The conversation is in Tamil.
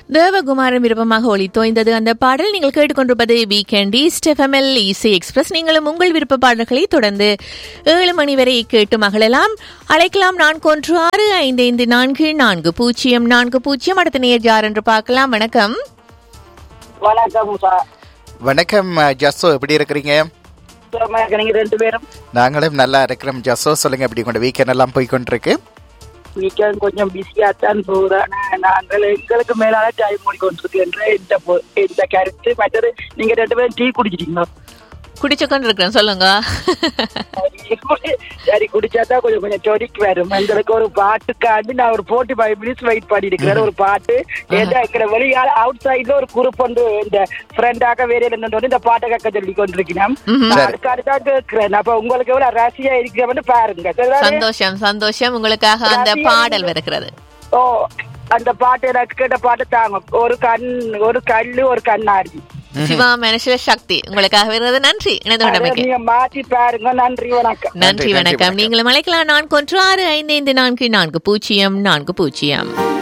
தேவகுமாரன் விருப்பமாக ஒளித்தோய்ந்தது அந்த பாடல் நீங்கள் கேட்டுக்கொண்டிருப்பது வீக்கெண்ட் ஈஸ்ட் எஃப்எம்எல் இசி எக்ஸ்பிரஸ் நீங்களும் உங்கள் விருப்ப பாடல்களை தொடர்ந்து ஏழு மணி வரை கேட்டு மகளலாம் அழைக்கலாம் நான்கு ஒன்று ஆறு ஐந்து ஐந்து நான்கு நான்கு பூஜ்ஜியம் நான்கு பூஜ்ஜியம் அடுத்த நேர் யார் என்று பார்க்கலாம் வணக்கம் வணக்கம் சார் வணக்கம் ஜஸ்ஸோ எப்படி இருக்கிறீங்க சுகமா இருக்க நீங்க ரெண்டு பேரும் நாங்களும் நல்லா இருக்கிறோம் ஜஸ்ஸோ சொல்லுங்க எப்படி கொண்டு வீக்கெண்ட் எல்லாம் போய் கொண்டிருக்கு வீக்கெண்ட் கொஞ்சம் பிஸியா தான் போகுது ஆனா நாங்கள் எங்களுக்கு மேலான டைம் மூடி கொண்டிருக்கின்ற இந்த பொ- இந்த கருத்து மற்றது நீங்க ரெண்டு பேரும் டீ குடிச்சிட்டீங்களா குடிச்சு கொண்டு இருக்கிறேன் சொல்லுங்க சரி குடிச்சாதான் கொஞ்சம் கொஞ்சம் டொடிக்கு வரும் எங்களுக்கு ஒரு பாட்டுக்காண்டி நான் ஒரு போர்ட்டி ஃபைவ் மினிட்ஸ் வெயிட் பண்ணிருக்கிறேன் ஒரு பாட்டு ஏதா இருக்கிற வெளியால அவுட் சைட்ல ஒரு குரூப் வந்து இந்த ஃப்ரெண்டாக வேற நின்று இந்த பாட்டை கேட்க சொல்லி கொண்டிருக்கிறேன் நான் அதுக்கு அடுத்தான் கேட்கிறேன் அப்ப உங்களுக்கு எவ்வளவு ரசியா இருக்கிறவன்னு பாருங்க சரிதானே? சந்தோஷம் சந்தோஷம் உங்களுக்காக அந்த பாடல் வருகிறது ஓ அந்த பாட்டு எனக்கு கேட்ட பாட்டு தாங்க ஒரு கண் ஒரு கல்லு ஒரு கண்ணாடி சிவா மனுஷ சக்தி உங்களுக்காக வருகிறது நன்றி இணைந்து அதை கொண்டமைக்கு நீங்க மாத்தி பாருங்க நன்றி வணக்கம் நன்றி வணக்கம் நீங்களும் அழைக்கலாம் நான்கு ஒன்று ஆறு ஐந்து ஐந்து நான்கு நான்கு பூஜ்ஜியம் நான்கு பூஜ்ஜியம்